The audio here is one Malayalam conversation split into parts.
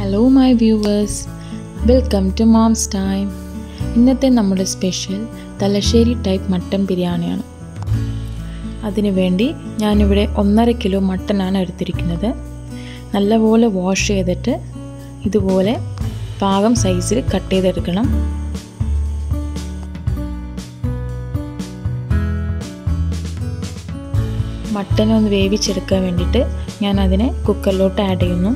hello my viewers welcome to Mom's Time ഇന്നത്തെ നമ്മുടെ സ്പെഷ്യൽ തലശ്ശേരി ടൈപ്പ് മട്ടൻ ബിരിയാണിയാണ് അതിനു വേണ്ടി ഞാനിവിടെ ഒന്നര കിലോ മട്ടനാണ് എടുത്തിരിക്കുന്നത് നല്ലപോലെ വാഷ് ചെയ്തിട്ട് ഇതുപോലെ പാകം സൈസിൽ കട്ട് ചെയ്തെടുക്കണം മട്ടൻ ഒന്ന് വേവിച്ചെടുക്കാൻ വേണ്ടിയിട്ട് ഞാൻ അതിനെ കുക്കറിലോട്ട് ആഡ് ചെയ്യുന്നു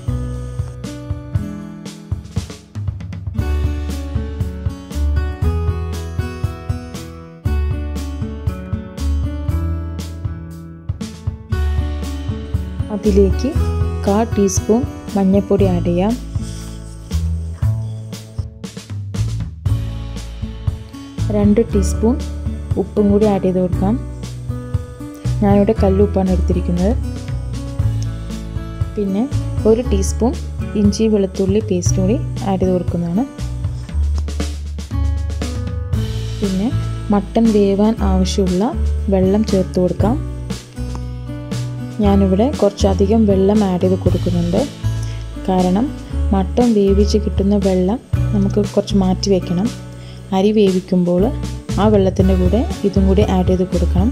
അതിലേക്ക് കാ ടീസ്പൂൺ മഞ്ഞൾപ്പൊടി ആഡ് ചെയ്യാം രണ്ട് ടീസ്പൂൺ ഉപ്പും കൂടി ആഡ് ചെയ്ത് കൊടുക്കാം ഞാനിവിടെ കല്ലുപ്പാണ് എടുത്തിരിക്കുന്നത് പിന്നെ ഒരു ടീസ്പൂൺ ഇഞ്ചി വെളുത്തുള്ളി പേസ്റ്റ് കൂടി ആഡ് ചെയ്ത് കൊടുക്കുന്നതാണ് പിന്നെ മട്ടൻ വേവാൻ ആവശ്യമുള്ള വെള്ളം ചേർത്ത് കൊടുക്കാം ഞാനിവിടെ കുറച്ചധികം വെള്ളം ആഡ് ചെയ്ത് കൊടുക്കുന്നുണ്ട് കാരണം മട്ടൻ വേവിച്ച് കിട്ടുന്ന വെള്ളം നമുക്ക് കുറച്ച് മാറ്റി വയ്ക്കണം അരി വേവിക്കുമ്പോൾ ആ വെള്ളത്തിൻ്റെ കൂടെ ഇതും കൂടി ആഡ് ചെയ്ത് കൊടുക്കണം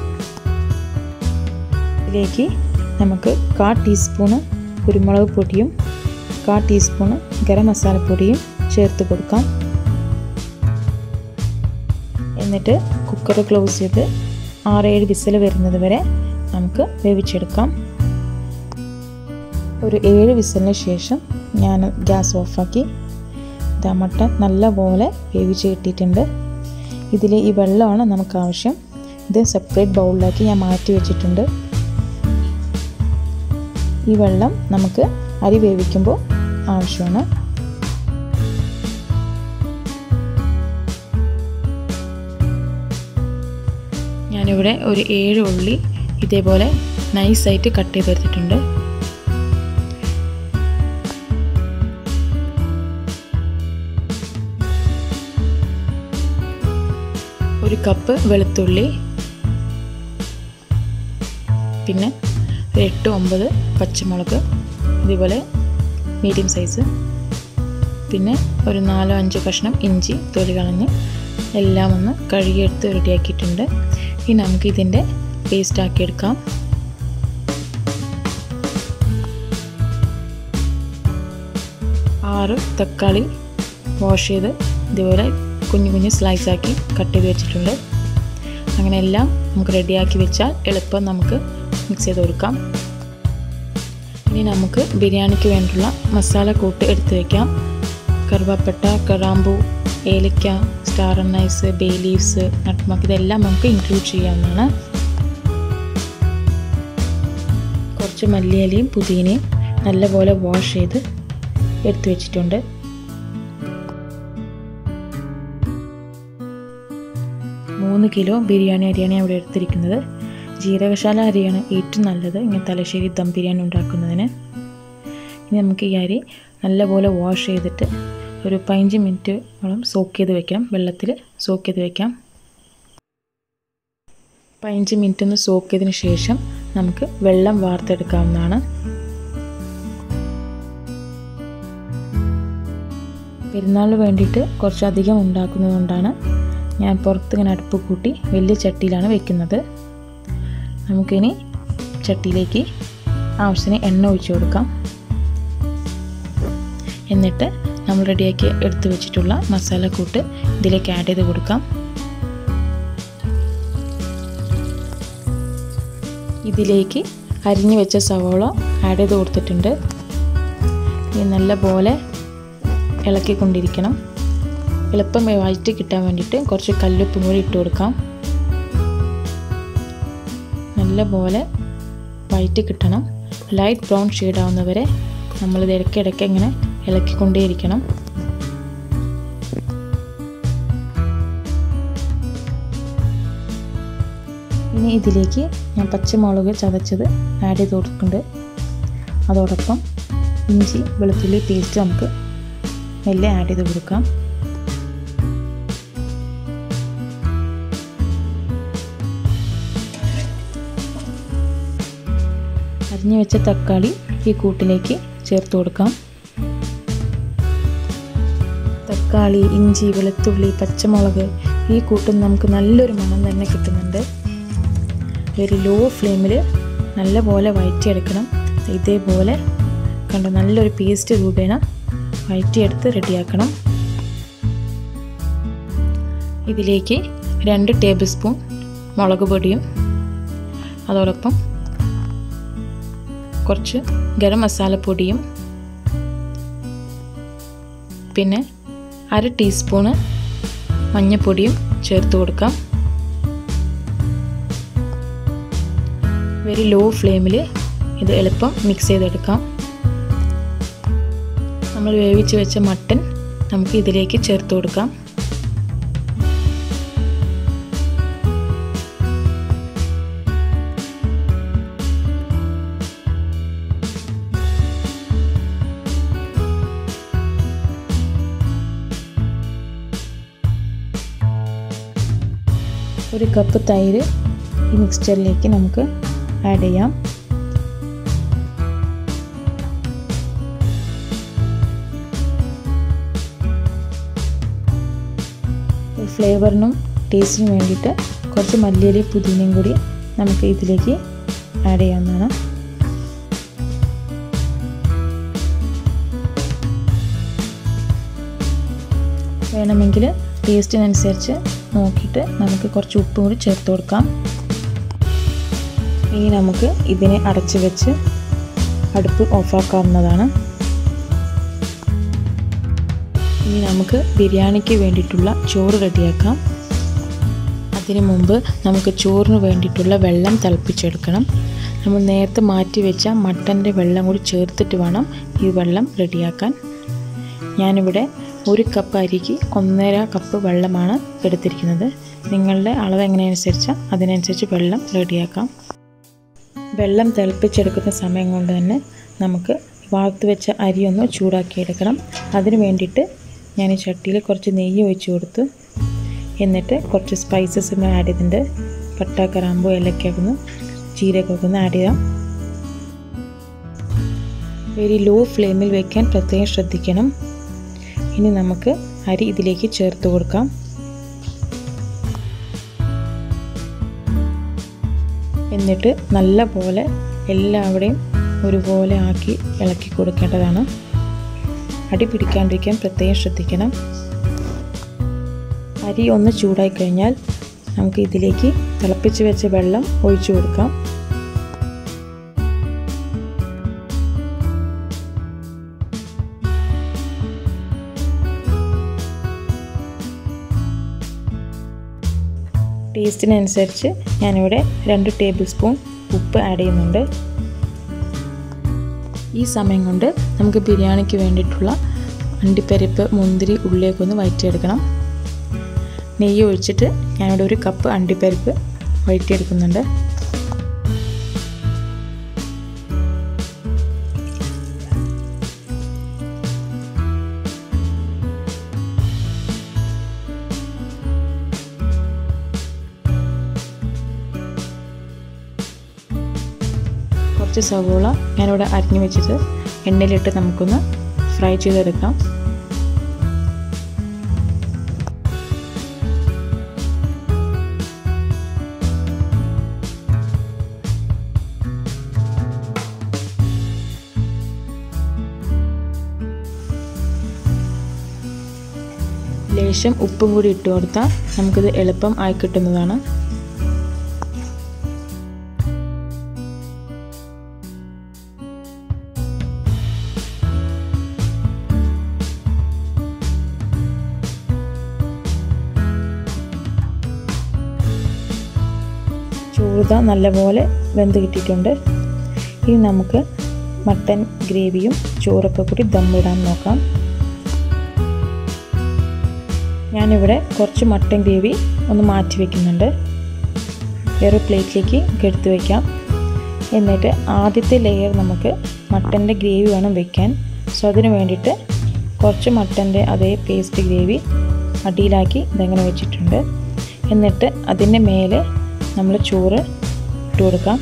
ഇതിലേക്ക് നമുക്ക് കാ ടീസ്പൂണ് കുരുമുളക് പൊടിയും കാ ടീസ്പൂണ് ഗരം മസാലപ്പൊടിയും ചേർത്ത് കൊടുക്കാം എന്നിട്ട് കുക്കർ ക്ലോസ് ചെയ്ത് ആറേഴ് വിസിൽ വരുന്നത് വരെ നമുക്ക് വേവിച്ചെടുക്കാം ഒരു ഏഴ് വിസിലിന് ശേഷം ഞാൻ ഗ്യാസ് ഓഫാക്കി ഇതാ മട്ടൻ നല്ലപോലെ വേവിച്ച് കിട്ടിയിട്ടുണ്ട് ഇതിൽ ഈ വെള്ളമാണ് നമുക്ക് ആവശ്യം ഇത് സെപ്പറേറ്റ് ബൗളിലാക്കി ഞാൻ മാറ്റി വെച്ചിട്ടുണ്ട് ഈ വെള്ളം നമുക്ക് അരി വേവിക്കുമ്പോൾ ആവശ്യമാണ് ഞാനിവിടെ ഒരു ഏഴ് ഉള്ളി ഇതേപോലെ നൈസായിട്ട് കട്ട് ചെയ്തെടുത്തിട്ടുണ്ട് ഒരു കപ്പ് വെളുത്തുള്ളി പിന്നെ ഒരു എട്ട് ഒമ്പത് പച്ചമുളക് ഇതേപോലെ മീഡിയം സൈസ് പിന്നെ ഒരു നാലോ അഞ്ചോ കഷ്ണം ഇഞ്ചി തൊലി കളഞ്ഞ് എല്ലാം ഒന്ന് കഴുകിയെടുത്ത് റെഡിയാക്കിയിട്ടുണ്ട് ഇനി നമുക്ക് ഇതിൻ്റെ പേസ്റ്റ് ആക്കിയെടുക്കാം ആറ് തക്കാളി വാഷ് ചെയ്ത് ഇതുപോലെ കുഞ്ഞു കുഞ്ഞു സ്ലൈസ് ആക്കി കട്ട് ചെയ്ത് വെച്ചിട്ടുണ്ട് അങ്ങനെ എല്ലാം നമുക്ക് റെഡിയാക്കി വെച്ചാൽ എളുപ്പം നമുക്ക് മിക്സ് ചെയ്ത് കൊടുക്കാം ഇനി നമുക്ക് ബിരിയാണിക്ക് വേണ്ടിയുള്ള മസാല കൂട്ട് എടുത്ത് വയ്ക്കാം കറുവാപ്പട്ട കറാമ്പൂ ഏലക്ക star anise bay leaves nutmeg ഇതെല്ലാം നമുക്ക് ഇൻക്ലൂഡ് ചെയ്യാവുന്നതാണ് കുറച്ച് മല്ലിയിലയും പുതിനയും നല്ലപോലെ വാഷ് ചെയ്ത് എടുത്തു വെച്ചിട്ടുണ്ട് മൂന്ന് കിലോ ബിരിയാണി അരിയാണ് ഞാൻ ഇവിടെ എടുത്തിരിക്കുന്നത് ജീരകശാല അരിയാണ് ഏറ്റവും നല്ലത് ഇങ്ങനെ തലശ്ശേരി ദം ബിരിയാണി ഉണ്ടാക്കുന്നതിന് ഇനി നമുക്ക് ഈ അരി നല്ലപോലെ വാഷ് ചെയ്തിട്ട് ഒരു പതിനഞ്ച് മിനിറ്റോളം സോക്ക് ചെയ്ത് വെക്കാം വെള്ളത്തിൽ സോക്ക് ചെയ്ത് വെക്കാം പതിനഞ്ച് മിനിറ്റ് ഒന്ന് സോക്ക് ചെയ്തതിന് ശേഷം നമുക്ക് വെള്ളം വാർത്തെടുക്കാവുന്നതാണ് പെരുന്നാളിന് വേണ്ടിയിട്ട് കുറച്ചധികം ഉണ്ടാക്കുന്നതുകൊണ്ടാണ് ഞാൻ പുറത്ത് ഇങ്ങനെ അടുപ്പ് കൂട്ടി വലിയ ചട്ടിയിലാണ് വെക്കുന്നത് നമുക്കിനി ചട്ടിയിലേക്ക് ആവശ്യത്തിന് എണ്ണ ഒഴിച്ചു കൊടുക്കാം എന്നിട്ട് നമ്മൾ റെഡിയാക്കി എടുത്തു വെച്ചിട്ടുള്ള മസാലക്കൂട്ട് ഇതിലേക്ക് ആഡ് ചെയ്ത് കൊടുക്കാം ഇതിലേക്ക് അരിഞ്ഞു വെച്ച സവോള ആഡ് ചെയ്ത് കൊടുത്തിട്ടുണ്ട് ഇത് നല്ലപോലെ ഇളക്കിക്കൊണ്ടിരിക്കണം എളുപ്പം വഴറ്റി കിട്ടാൻ വേണ്ടിയിട്ട് കുറച്ച് കല്ലുപ്പും കൂടി ഇട്ട് കൊടുക്കാം നല്ലപോലെ വഴറ്റി കിട്ടണം ലൈറ്റ് ബ്രൗൺ ഷെയ്ഡ് ആവുന്നവരെ നമ്മളിത് ഇടയ്ക്കിടയ്ക്ക് ഇങ്ങനെ ഇളക്കിക്കൊണ്ടേയിരിക്കണം ഇനി ഇതിലേക്ക് ഞാൻ പച്ചമുളക് ചതച്ചത് ആഡ് ചെയ്ത് കൊടുക്കുന്നുണ്ട് അതോടൊപ്പം ഇഞ്ചി വെളുത്തുള്ളി പേസ്റ്റ് നമുക്ക് മെല്ലെ ആഡ് ചെയ്ത് കൊടുക്കാം അരിഞ്ഞു വെച്ച തക്കാളി ഈ കൂട്ടിലേക്ക് ചേർത്ത് കൊടുക്കാം തക്കാളി ഇഞ്ചി വെളുത്തുള്ളി പച്ചമുളക് ഈ കൂട്ടും നമുക്ക് നല്ലൊരു മണം തന്നെ കിട്ടുന്നുണ്ട് ഒരു ലോ ഫ്ലെയിമിൽ നല്ലപോലെ വഴറ്റിയെടുക്കണം ഇതേപോലെ കണ്ട നല്ലൊരു പേസ്റ്റ് രൂപേണ വഴറ്റിയെടുത്ത് റെഡിയാക്കണം ഇതിലേക്ക് രണ്ട് ടേബിൾ സ്പൂൺ മുളക് പൊടിയും അതോടൊപ്പം കുറച്ച് ഗരം മസാലപ്പൊടിയും പിന്നെ അര ടീസ്പൂണ് മഞ്ഞൾപ്പൊടിയും ചേർത്ത് കൊടുക്കാം വെരി ലോ ഫ്ലെയിമിൽ ഇത് എളുപ്പം മിക്സ് ചെയ്തെടുക്കാം നമ്മൾ വേവിച്ച് വെച്ച മട്ടൻ നമുക്ക് ഇതിലേക്ക് ചേർത്ത് കൊടുക്കാം ഒരു കപ്പ് തൈര് ഈ മിക്സ്ചറിലേക്ക് നമുക്ക് ആഡ് ചെയ്യാം ഫ്ലേവറിനും ടേസ്റ്റിനും വേണ്ടിയിട്ട് കുറച്ച് മല്ലിയിലയും പുതിനയും കൂടി നമുക്ക് ഇതിലേക്ക് ആഡ് ചെയ്യാവുന്നതാണ് വേണമെങ്കിൽ ടേസ്റ്റിനനുസരിച്ച് നോക്കിയിട്ട് നമുക്ക് കുറച്ച് ഉപ്പ് കൂടി ചേർത്ത് കൊടുക്കാം ഇനി നമുക്ക് ഇതിനെ അടച്ചു വെച്ച് അടുപ്പ് ഓഫാക്കാവുന്നതാണ് ഇനി നമുക്ക് ബിരിയാണിക്ക് വേണ്ടിയിട്ടുള്ള ചോറ് റെഡിയാക്കാം അതിനു മുമ്പ് നമുക്ക് ചോറിന് വേണ്ടിയിട്ടുള്ള വെള്ളം തിളപ്പിച്ചെടുക്കണം നമ്മൾ നേരത്തെ മാറ്റി വെച്ച മട്ടൻ്റെ വെള്ളം കൂടി ചേർത്തിട്ട് വേണം ഈ വെള്ളം റെഡിയാക്കാൻ ഞാനിവിടെ ഒരു കപ്പ് അരിക്ക് ഒന്നര കപ്പ് വെള്ളമാണ് എടുത്തിരിക്കുന്നത് നിങ്ങളുടെ അളവ് എങ്ങനെയനുസരിച്ചാൽ അതിനനുസരിച്ച് വെള്ളം റെഡിയാക്കാം വെള്ളം തിളപ്പിച്ചെടുക്കുന്ന സമയം കൊണ്ട് തന്നെ നമുക്ക് വാർത്ത് വെച്ച അരി ഒന്ന് ചൂടാക്കിയെടുക്കണം അതിന് വേണ്ടിയിട്ട് ഞാൻ ഈ ചട്ടിയിൽ കുറച്ച് നെയ്യ് ഒഴിച്ച് കൊടുത്തു എന്നിട്ട് കുറച്ച് സ്പൈസസ് ആഡ് ചെയ്തിട്ടുണ്ട് പട്ട കറാമ്പോ ഏലക്കൊക്കെ ഒന്ന് ജീരകമൊക്കെ ഒന്ന് ആഡ് ചെയ്യാം വെരി ലോ ഫ്ലെയിമിൽ വെക്കാൻ പ്രത്യേകം ശ്രദ്ധിക്കണം ഇനി നമുക്ക് അരി ഇതിലേക്ക് ചേർത്ത് കൊടുക്കാം എന്നിട്ട് നല്ല പോലെ എല്ലാവിടെയും ഒരുപോലെ ആക്കി ഇളക്കി കൊടുക്കേണ്ടതാണ് അടി പിടിക്കാണ്ടിരിക്കാൻ പ്രത്യേകം ശ്രദ്ധിക്കണം അരി ഒന്ന് ചൂടായി കഴിഞ്ഞാൽ നമുക്ക് ഇതിലേക്ക് തിളപ്പിച്ച് വെച്ച വെള്ളം ഒഴിച്ചു കൊടുക്കാം ടേസ്റ്റിനനുസരിച്ച് ഞാനിവിടെ രണ്ട് ടേബിൾ സ്പൂൺ ഉപ്പ് ആഡ് ചെയ്യുന്നുണ്ട് ഈ സമയം കൊണ്ട് നമുക്ക് ബിരിയാണിക്ക് വേണ്ടിയിട്ടുള്ള അണ്ടിപ്പരിപ്പ് മുന്തിരി ഉള്ളിയൊക്കെ ഒന്ന് വഴറ്റിയെടുക്കണം നെയ്യ് ഒഴിച്ചിട്ട് ഞാനിവിടെ ഒരു കപ്പ് അണ്ടിപ്പരിപ്പ് വഴറ്റിയെടുക്കുന്നുണ്ട് കുറച്ച് സവോള ഞാനിവിടെ അരിഞ്ഞു വെച്ചിട്ട് എണ്ണയിലിട്ട് നമുക്കൊന്ന് ഫ്രൈ ചെയ്തെടുക്കാം ലേശം ഉപ്പും കൂടി ഇട്ട് കൊടുത്താൽ നമുക്കിത് എളുപ്പം ആയി കിട്ടുന്നതാണ് ചൂത നല്ലപോലെ വെന്ത് കിട്ടിയിട്ടുണ്ട് ഇനി നമുക്ക് മട്ടൻ ഗ്രേവിയും ചോറൊക്കെ കൂടി ദമ്മിടാൻ നോക്കാം ഞാനിവിടെ കുറച്ച് മട്ടൻ ഗ്രേവി ഒന്ന് മാറ്റി വയ്ക്കുന്നുണ്ട് വേറെ പ്ലേറ്റിലേക്ക് എടുത്ത് വയ്ക്കാം എന്നിട്ട് ആദ്യത്തെ ലെയർ നമുക്ക് മട്ടൻ്റെ ഗ്രേവി വേണം വെക്കാൻ സോ അതിന് വേണ്ടിയിട്ട് കുറച്ച് മട്ടൻ്റെ അതേ പേസ്റ്റ് ഗ്രേവി അടിയിലാക്കി ഇതങ്ങനെ വെച്ചിട്ടുണ്ട് എന്നിട്ട് അതിൻ്റെ മേലെ നമ്മൾ ചോറ് ഇട്ട് കൊടുക്കാം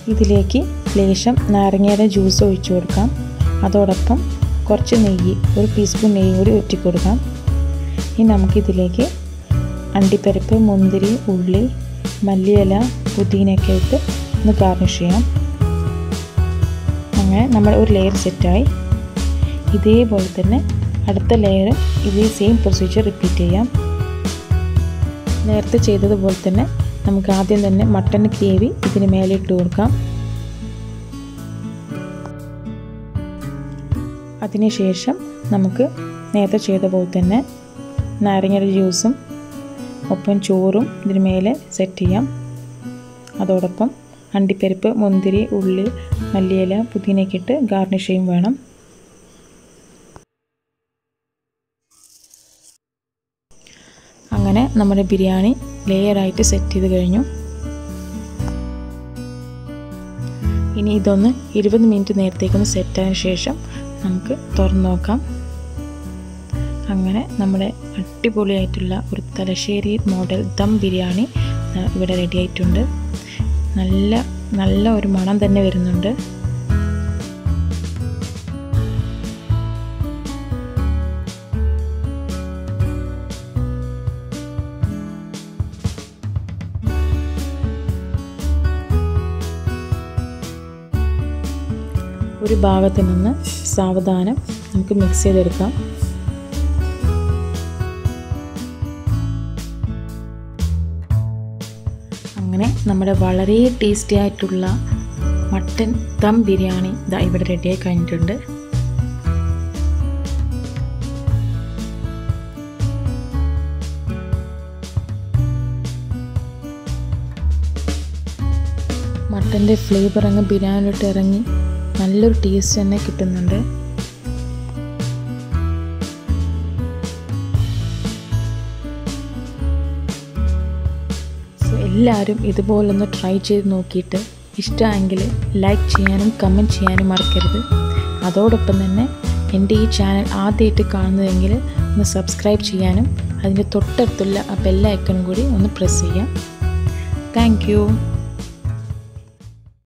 ഇതിലേക്ക് ലേശം നാരങ്ങയുടെ ജ്യൂസ് ഒഴിച്ചു കൊടുക്കാം അതോടൊപ്പം കുറച്ച് നെയ്യ് ഒരു ടീസ്പൂൺ നെയ്യ് കൂടി ഒറ്റി കൊടുക്കാം ഇനി നമുക്കിതിലേക്ക് അണ്ടിപ്പരിപ്പ് മുന്തിരി ഉള്ളി മല്ലിയില പുതിനയൊക്കെ ഇട്ട് ഒന്ന് ഗാർണിഷ് ചെയ്യാം അങ്ങനെ നമ്മൾ ഒരു ലെയർ സെറ്റായി ഇതേപോലെ തന്നെ അടുത്ത ലെയർ ഇതേ സെയിം പ്രൊസീജിയർ റിപ്പീറ്റ് ചെയ്യാം നേരത്തെ ചെയ്തതുപോലെ തന്നെ നമുക്ക് ആദ്യം തന്നെ മട്ടൺ ഗ്രേവി ഇതിന് മേലെ ഇട്ട് കൊടുക്കാം അതിനുശേഷം നമുക്ക് നേരത്തെ ചെയ്ത പോലെ തന്നെ നാരങ്ങയുടെ ജ്യൂസും ഒപ്പം ചോറും ഇതിന് മേലെ സെറ്റ് ചെയ്യാം അതോടൊപ്പം അണ്ടിപ്പരിപ്പ് മുന്തിരി ഉള്ളി മല്ലിയില പുതിനയൊക്കെ ഇട്ട് ഗാർണിഷ് ചെയ്യും വേണം അങ്ങനെ നമ്മുടെ ബിരിയാണി ലെയറായിട്ട് സെറ്റ് ചെയ്ത് കഴിഞ്ഞു ഇനി ഇതൊന്ന് ഇരുപത് മിനിറ്റ് നേരത്തേക്കൊന്ന് സെറ്റായതിനു ശേഷം നമുക്ക് തുറന്നു നോക്കാം അങ്ങനെ നമ്മുടെ അടിപൊളിയായിട്ടുള്ള ഒരു തലശ്ശേരി മോഡൽ ദം ബിരിയാണി ഇവിടെ റെഡി ആയിട്ടുണ്ട് നല്ല നല്ല ഒരു മണം തന്നെ വരുന്നുണ്ട് ഒരു ഭാഗത്ത് നിന്ന് സാവധാനം നമുക്ക് മിക്സ് ചെയ്തെടുക്കാം അങ്ങനെ നമ്മുടെ വളരെ ടേസ്റ്റി ആയിട്ടുള്ള മട്ടൻ ദം ബിരിയാണി ഇതാ ഇവിടെ റെഡിയായി കഴിഞ്ഞിട്ടുണ്ട് മട്ടൻ്റെ ഫ്ലേവർ അങ്ങ് ബിരിയാണിയിലോട്ട് ഇറങ്ങി നല്ലൊരു ടേസ്റ്റ് തന്നെ കിട്ടുന്നുണ്ട് സോ എല്ലാവരും ഇതുപോലൊന്ന് ട്രൈ ചെയ്ത് നോക്കിയിട്ട് ഇഷ്ടമെങ്കിൽ ലൈക്ക് ചെയ്യാനും കമൻറ്റ് ചെയ്യാനും മറക്കരുത് അതോടൊപ്പം തന്നെ എൻ്റെ ഈ ചാനൽ ആദ്യമായിട്ട് കാണുന്നതെങ്കിൽ ഒന്ന് സബ്സ്ക്രൈബ് ചെയ്യാനും അതിൻ്റെ തൊട്ടടുത്തുള്ള ആ ബെല്ലൈക്കൺ കൂടി ഒന്ന് പ്രസ് ചെയ്യാം താങ്ക്